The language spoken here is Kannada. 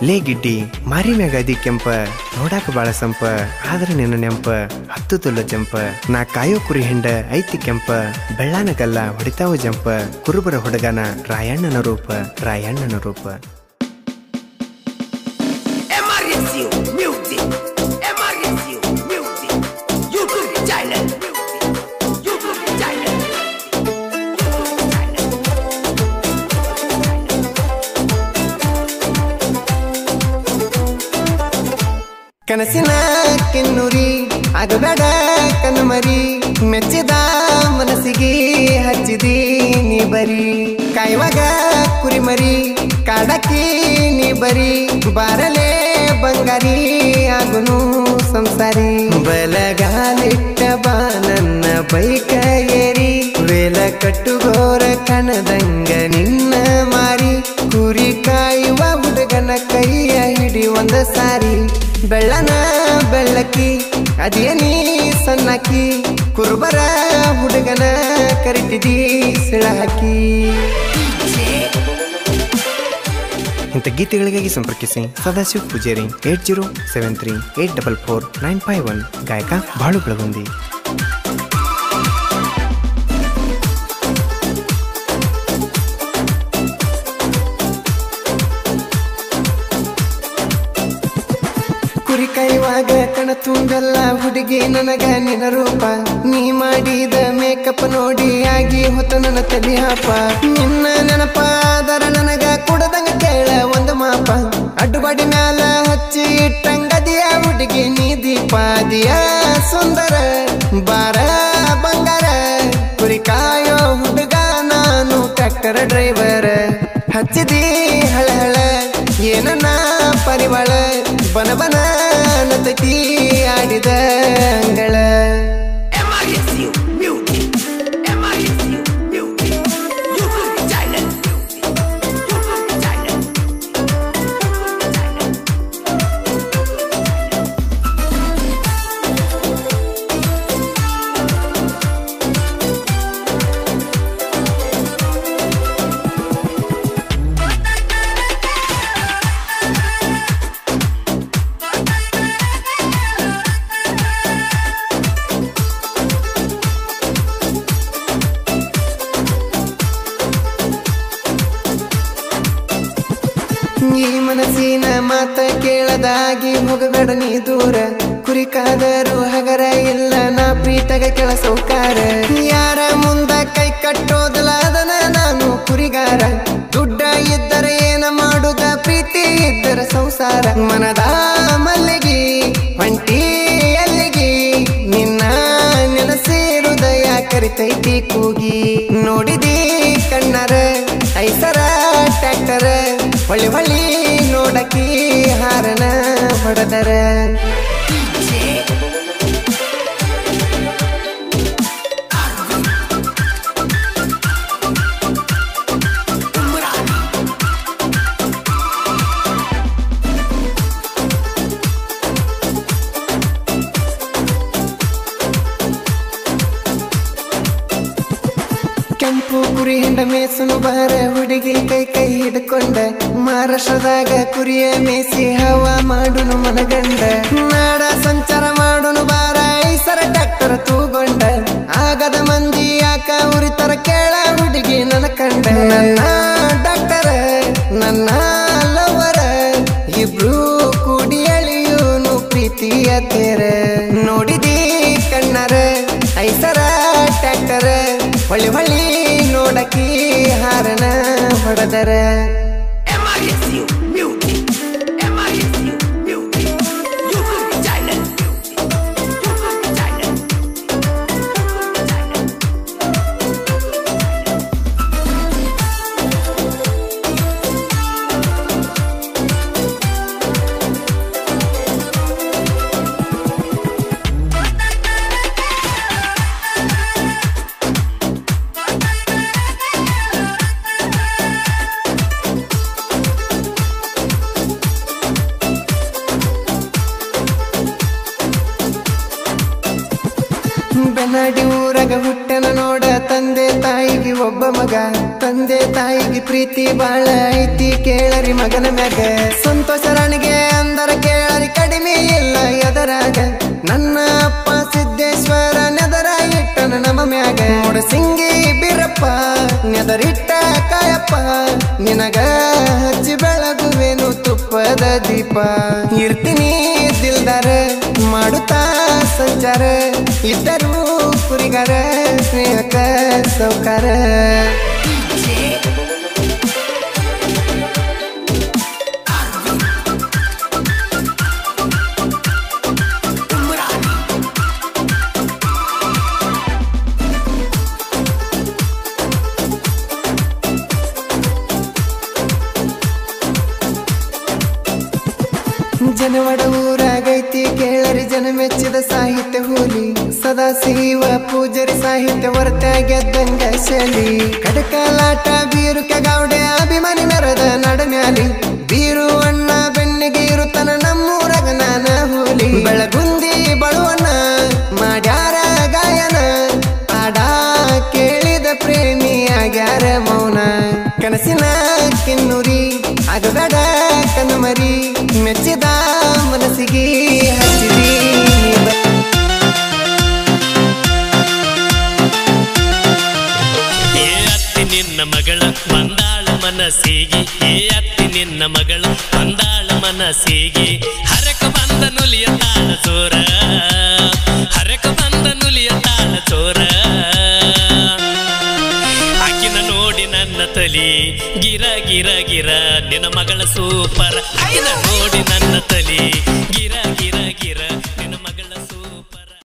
ಲೇ ಗಿಡ್ಡಿ ಮಾರಿ ಮ್ಯಾಗ ಅದಿ ಕೆಂಪ ನೋಡಾಕ ಬಾಳ ಸಂಪ ಆದ್ರ ನಿನ್ನ ನೆಂಪ ಹತ್ತು ತುಲ್ಲ ಜಂಪ ನಾ ಕಾಯೋ ಕುರಿ ಹೆಂಡ ಐತಿ ಕೆಂಪ ಬೆಳ್ಳಾನ ಗಲ್ಲ ಹೊಡಿತಾವ ಜಂಪ ಕುರುಬರ ಹುಡುಗನ ರಾಯಣ್ಣನ ರೂಪ ರಾಯಣ್ಣನ ರೂಪ MRSU Music. MRSU Music. YouTube channel. YouTube channel. YouTube channel. ಕನಸಿನ ಕಿನ್ನುರಿ ಆಗಬೇಡ ಕಣ್ಮರಿ ಮೆಚ್ಚಿದ ಮನಸ್ಸಿಗೆ ಹಚ್ಚಿದಿ ನೀ ಬರಿ ಕಾಯುವಾಗ ಕುರಿಮರಿ ಕಾಡಕ್ಕಿ ನೀ ಬರಿ ಬಾರಲೆ ಬಂಗಾರಿ ಆಗುನು ಸಂಸಾರಿ ಬಲಗಾಲಿಟ್ಟ ಬಾ ನನ್ನ ಬೈಕ ಏರಿ ವೇಲ ಕಟ್ಟುಗೋರ ಕಣದಂಗ ನಿನ್ನ ಮಾರಿ ಕುರಿ ಕಾಯುವ ಹುಡುಗನ ಕೈಯ ಹಿಡಿ ಒಂದ ಸಾರಿ ಬೆಳ್ಳನ ಬೆಳ್ಳಕ್ಕಿ ಅದೇ ನೀ ಸಣ್ಣಕ್ಕಿ ಕುರುಬರ ಹುಡುಗನ ಕರಿತಿದಿ ಸಿಳಹಾಕಿ ಇಂಥ ಗೀತೆಗಳಿಗಾಗಿ ಸಂಪರ್ಕಿಸಿ Sadashiva Poojari eight zero seven three eight double four nine five one ಗಾಯಕ ಬಾಳು ಬೆಳಗುಂದಿ ಕುರಿ ಕೈವಾಗ ಕಣ ತುಂಬೆಲ್ಲ ಹುಡುಗಿ ನನಗ ನಿನ ರೂಪ ನೀ ಮಾಡಿದ ಮೇಕಪ್ ನೋಡಿ ಆಗಿ ಹೊತ್ತ ನನ್ನ ತಲಿ ಹಾಪ ನಿನ್ನ ನೆನಪಾದರ ನನಗ ಕುಡದಂಗ ಕೇಳ ಒಂದು ಮಾಪ ಅಡ್ಡುಬಡಿ ಮ್ಯಾಲ ಹಚ್ಚಿ ಇಟ್ಟಂಗದಿಯ ಹುಡುಗಿ ನೀ ದೀಪಾದಿಯ ಸುಂದರ ಬಾರ ಬಂಗಾರ ಕುರಿ ಕಾಯೋ ಹುಡುಗ ನಾನು ಟ್ರ್ಯಾಕ್ಟರ್ ಡ್ರೈವರ್ ಹಚ್ಚಿದಿ ಹಳ ಹಳ ಏನನ್ನ ಪರಿಮಳ ಬನ ಬನ ನತಕಿ ಆಡಿದ ಅಂಗಳ MRSU Music. MRSU Music. YouTube channel. YouTube channel. ಈ ಮನಸ್ಸಿನ ಮಾತ ಕೇಳದಾಗಿ ಹೋಗಬೇಡ ನೀ ದೂರ ಕುರಿ ಕಾದರು ಹಗರ ಇಲ್ಲ ನಾ ಪ್ರೀತಗ ಕೆಳ ಸೌಕಾರ ಯಾರ ಮುಂದ ಕೈ ಕಟ್ಟೋದಲ್ಲ ಅದನ ನಾನು ಕುರಿಗಾರ ದುಡ್ಡ ಇದ್ದರೆ ಏನ ಮಾಡುದ ಪ್ರೀತಿ ಇದ್ದರ ಸಂಸಾರ ಮನದ ಮಲ್ಲಿಗೆ ಹೊಂಟಿ ಎಲ್ಲಿಗೆ ನಿನ್ನ ನೆನಸಿ ಹೃದಯ ಕರಿತೈತಿ ಕೂಗಿ ನೋಡಿದಿ ಕಣ್ಣರ ಐಸರ ಟ್ರ್ಯಾಕ್ಟರ್ ಹೊಳಿ ಹೊಳಿ ನೋಡಕಿ ಹಾರನ ಹೊಡೆದರ ಕೆಂಪು ಕುರಿ ಹಿಂಡ ಮೇಸನು ಬಾರ ಹುಡುಗಿ ಕೈ ಕೈ ಹಿಡ್ಕೊಂಡ ಮಹಾರಾಷ್ಟ್ರದಾಗ ಕುರಿಯ ಮೇಸಿ ಹವ ಮಾಡುನು ಮನಗಂಡ ನಾಡ ಸಂಚಾರ ಮಾಡುನು ಬಾರ ಐಸರ ಟ್ರ್ಯಾಕ್ಟರ್ ತೂಗೊಂಡ ಆಗದ ಮಂದಿ ಯಾಕ ಉರಿತರ ಕೇಳ ಹುಡುಗಿ ನನ್ನ ಕಂಡ ನನ್ನ ಡಾಕ್ಟರ ನನ್ನ ಲವರ ಇಬ್ರು ಕೂಡಿ ಅಳಿಯೂನು ಪ್ರೀತಿಯ ತೇರ ನೋಡಿದಿ ಕಣ್ಣರ ಐಸರ ಟ್ರ್ಯಾಕ್ಟರ್ ಹೊಳಿ ಹೊಳಿ ನೋಡಕಿ ಹಾರನ ಹೊಡೆದರ MRSU Music. MRSU Music. YouTube channel. YouTube channel. ಬೆನ್ನಡಿ ಊರಗ ಹುಟ್ಟನ ನೋಡ ತಂದೆ ತಾಯಿಗೆ ಒಬ್ಬ ಮಗ ತಂದೆ ತಾಯಿಗೆ ಪ್ರೀತಿ ಬಾಳ ಐತಿ ಕೇಳರಿ ಮಗನ ಮ್ಯಾಗ ಸಂತೋಷರ ಅದರಾಗ ನನ್ನ ಅಪ್ಪ ಸಿದ್ದೇಶ್ವರ ನೆದರ ಇಟ್ಟನ ನಮ್ಮ ಮ್ಯಾಗ ನೋಡ ಸಿಂಗಿ ಬೀರಪ್ಪ ನೆದರಿಟ್ಟ ಕಾಯಪ್ಪ ನಿನಗ ಹಚ್ಚಿ ಬೆಳಗುವೆನು ತುಪ್ಪದ ದೀಪ ಇರ್ತೀನಿ ದಿಲ್ದಾರ ಮಾಡುತ್ತಾ ಸಂಚಾರ ಇದ್ದರು ಕುರಿಗಾರ ಸ್ನೇಹಕ ಸೌಕಾರ ಜನವಡ ಊರಾಗೈತಿ ಕೇಳರಿ ಜನ ಮೆಚ್ಚಿದ ಸಾಹಿತ್ಯ ಹೂಲಿ ಸದಾ ಶಿವ ಪೂಜರಿ ಸಾಹಿತ್ಯ ವರ್ತ ಗೆದ್ದಂಗ ಶಲಿ ಕಡಕಲಾಟ ಬೀರು ಕೆಗೌಡೆ ಅಭಿಮಾನಿ ಮೆರದ ನಡಮ್ಯಾಲಿ ಬೀರು ಅಣ್ಣ ಬೆನ್ನಿಗೆ ಇರುತ್ತನ ನಮ್ಮೂರಗ ನಾನ ಹೂಲಿ ಬೆಳಗುಂದಿ ಬಳುವಣ್ಣ ಮಾಡ್ಯಾರ ಗಾಯನ ಆಡ ಕೇಳಿದ ಪ್ರೇಮಿ ಆಗ್ಯಾರ ಮೌನ ಕನಸಿನ ಕಿನ್ನುರಿ ಆಗಬೇಡ ಕನಮರಿ ಮೆಚ್ಚಿದ ಮನಸ್ಸಿಗೆ ಹಚ್ಚಿದಿ ಬ- ಏ ಅತ್ತಿ ನಿನ್ನ ಮಗಳ ಬಂದಾಳ ಮನಸ್ಸಿಗೆ ಏ ಅತ್ತಿ ನಿನ್ನ ಮಗಳ ಬಂದಾಳ ಮನಸ್ಸಿಗೆ ಹರಕ ಬಂದ ನುಲಿಯ ತಾಳ ಚೋರ ಹರಕ ಬಂದ ನುಲಿಯ ತಾಳ ಚೋರ ಆಕಿನ ನೋಡಿ ನನ್ನ ತಲಿ ಗಿರ ಗಿರ ಗಿರ ನಿನ್ನ ಮಗಳ ಸೂಪರ್ ಆಕಿನ ನೋಡಿ ನನ್ನ ತಲಿ ಗಿರ